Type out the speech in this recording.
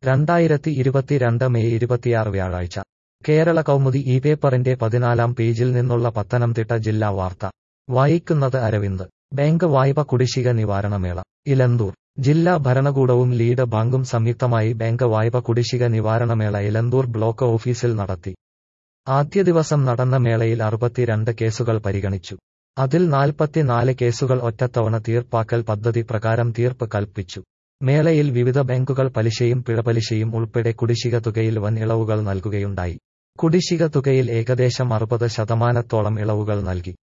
രണ്ടായിരത്തി ഇരുപത്തിരണ്ട് മെയ് ഇരുപത്തിയാറ് വ്യാഴാഴ്ച കേരള കൗമുദി ഈ പേപ്പറിന്റെ പതിനാലാം പേജിൽ നിന്നുള്ള പത്തനംതിട്ട ജില്ലാ വാർത്ത വായിക്കുന്നത് അരവിന്ദ് ബാങ്ക് വായ്പ കുടിശ്ശിക നിവാരണമേള ഇലന്തൂർ ജില്ലാ ഭരണകൂടവും ലീഡ് ബാങ്കും സംയുക്തമായി ബാങ്ക് വായ്പ കുടിശ്ശിക നിവാരണമേള ഇലന്തൂർ ബ്ലോക്ക് ഓഫീസിൽ നടത്തി ആദ്യ ദിവസം നടന്ന മേളയിൽ അറുപത്തിരണ്ട് കേസുകൾ പരിഗണിച്ചു അതിൽ നാൽപ്പത്തിനാല് കേസുകൾ ഒറ്റത്തവണ തീർപ്പാക്കൽ പദ്ധതി പ്രകാരം തീർപ്പ് കൽപ്പിച്ചു മേളയിൽ വിവിധ ബാങ്കുകൾ പലിശയും പിഴപലിശയും ഉൾപ്പെടെ കുടിശ്ശിക തുകയിൽ വൻ ഇളവുകൾ നൽകുകയുണ്ടായി കുടിശ്ശിക തുകയിൽ ഏകദേശം അറുപത് ശതമാനത്തോളം ഇളവുകൾ നൽകി